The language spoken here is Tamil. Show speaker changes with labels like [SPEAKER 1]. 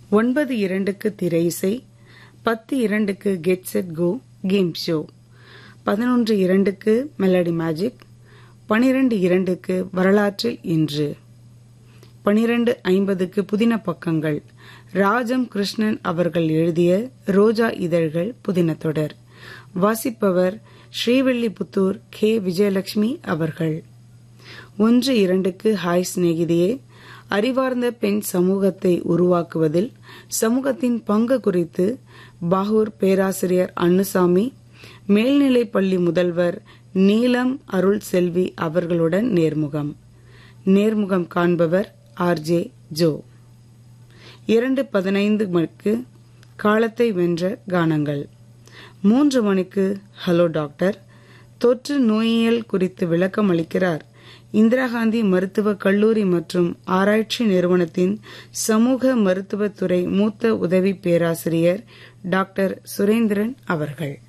[SPEAKER 1] ஒன்பது இரண்டுக்கு திரை இசை பத்து இரண்டுக்கு get set go game show பதினொன்று இரண்டுக்கு மெலடி மேஜிக் பனிரெண்டு இரண்டுக்கு வரலாற்றில் இன்று பனிரெண்டு ஐம்பதுக்கு புதின பக்கங்கள் ராஜம் கிருஷ்ணன் அவர்கள் எழுதிய ரோஜா இதழ்கள் புதின தொடர் வாசிப்பவர் ஸ்ரீவில்லிபுத்தூர் கே விஜயலட்சுமி அவர்கள் ஒன்று இரண்டுக்கு ஹாய் சிநேகிதியே அறிவார்ந்த பெண் சமூகத்தை உருவாக்குவதில் சமூகத்தின் பங்கு குறித்து பாகூர் பேராசிரியர் அன்னுசாமி மேல்நிலைப் பள்ளி முதல்வர் நீலம் அருள் செல்வி அவர்களுடன் நேர்முகம் நேர்முகம் காண்பவர் ஆர் ஜே ஜோ இரண்டு பதினைந்து மணிக்கு காலத்தை வென்ற கானங்கள் மூன்று மணிக்கு ஹலோ டாக்டர் தொற்று நோயியல் குறித்து விளக்கம் அளிக்கிறார் இந்திரா காந்தி மருத்துவக் கல்லூரி மற்றும் ஆராய்ச்சி நிறுவனத்தின் சமூக மருத்துவத்துறை மூத்த உதவி பேராசிரியர் டாக்டர் சுரேந்திரன் அவர்கள்